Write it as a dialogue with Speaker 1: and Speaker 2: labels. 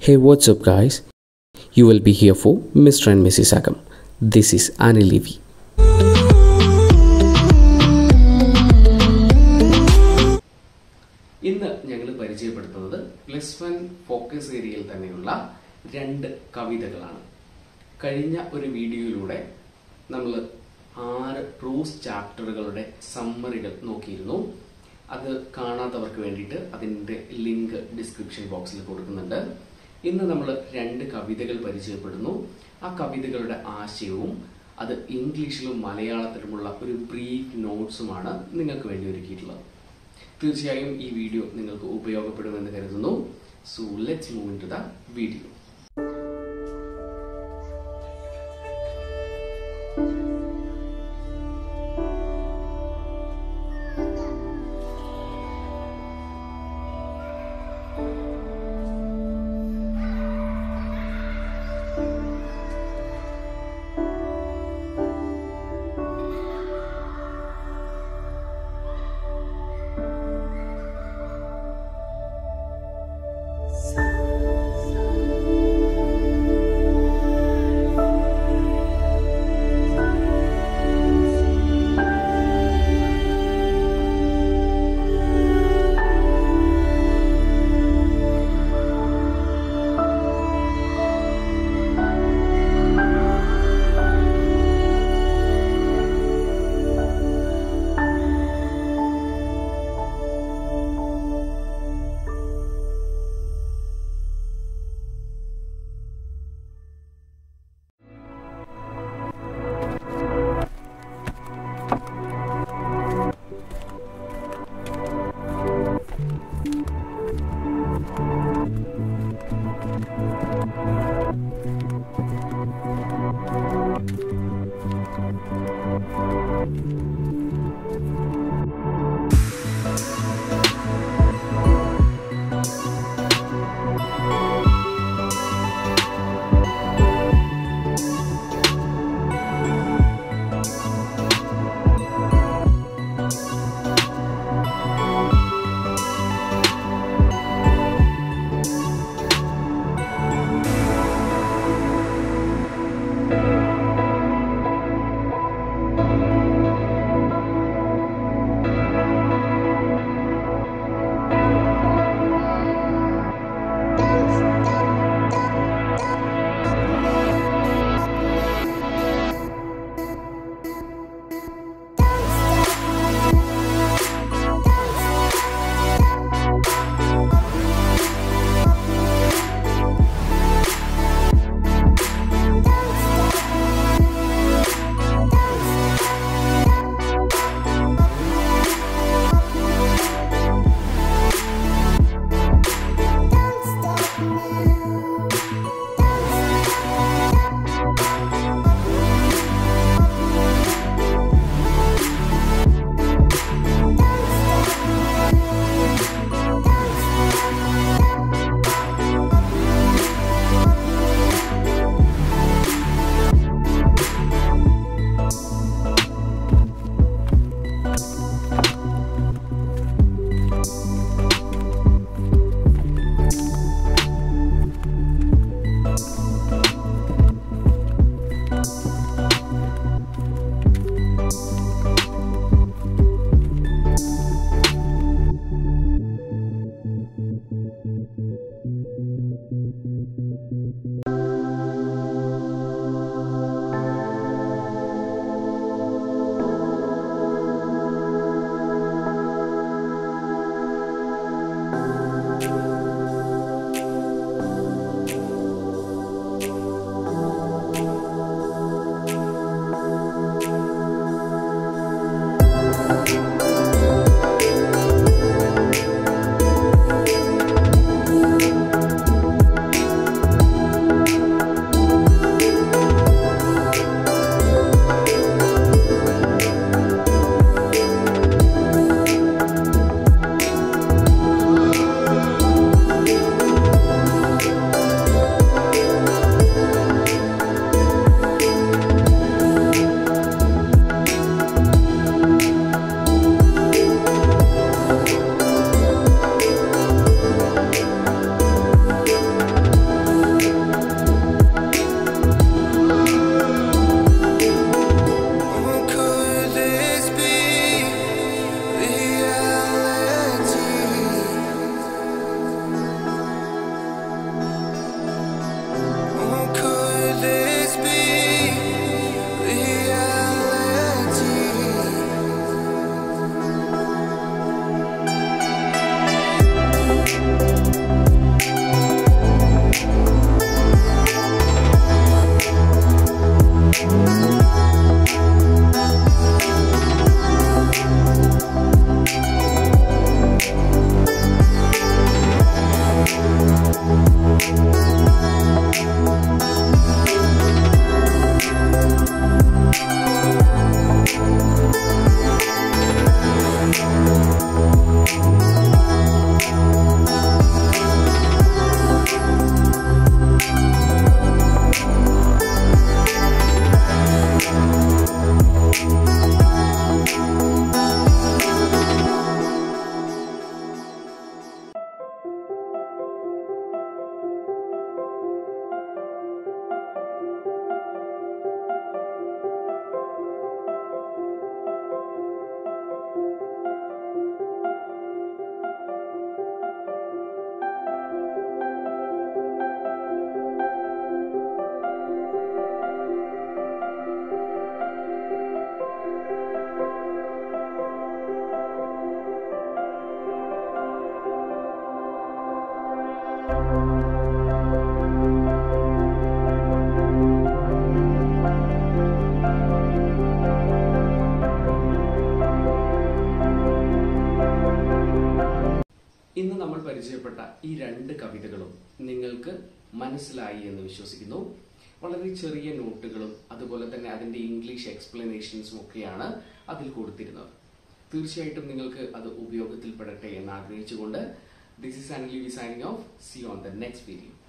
Speaker 1: Hey, what's up, guys? You will be here for Mr. and Mrs. Agam. This is Annie Levy.
Speaker 2: ഇന്ന് ഞങ്ങൾ പരിചയപ്പെടുത്തുന്നത് plus one focus ഏരിയയിൽ തന്നെയുള്ള രണ്ട് കവിതകളാണ് കഴിഞ്ഞ ഒരു വീഡിയോയിലൂടെ നമ്മൾ ആറ് പ്രോസ് ചാപ്റ്ററുകളുടെ സമ്മറികൾ നോക്കിയിരുന്നു അത് കാണാത്തവർക്ക് വേണ്ടിയിട്ട് അതിൻ്റെ ലിങ്ക് ഡിസ്ക്രിപ്ഷൻ ബോക്സിൽ കൊടുക്കുന്നുണ്ട് ഇന്ന് നമ്മൾ രണ്ട് കവിതകൾ പരിചയപ്പെടുന്നു ആ കവിതകളുടെ ആശയവും അത് ഇംഗ്ലീഷിലും മലയാളത്തിലുമുള്ള ഒരു ബ്രീഫ് നോട്ട്സുമാണ് നിങ്ങൾക്ക് വേണ്ടി ഒരുക്കിയിട്ടുള്ളത് തീർച്ചയായും ഈ വീഡിയോ നിങ്ങൾക്ക് ഉപയോഗപ്പെടുമെന്ന് കരുതുന്നു so let's move to the video ഈ രണ്ട് കവിതകളും നിങ്ങൾക്ക് മനസ്സിലായി എന്ന് വിശ്വസിക്കുന്നു വളരെ ചെറിയ നോട്ടുകളും അതുപോലെ തന്നെ അതിന്റെ ഇംഗ്ലീഷ് എക്സ്പ്ലനേഷൻസും ഒക്കെയാണ് അതിൽ കൊടുത്തിരുന്നത് തീർച്ചയായിട്ടും നിങ്ങൾക്ക് അത് ഉപയോഗത്തിൽപ്പെടട്ടെ എന്ന് ആഗ്രഹിച്ചുകൊണ്ട് ദിസ് ഇസ് അനലി വി signing off see on the next video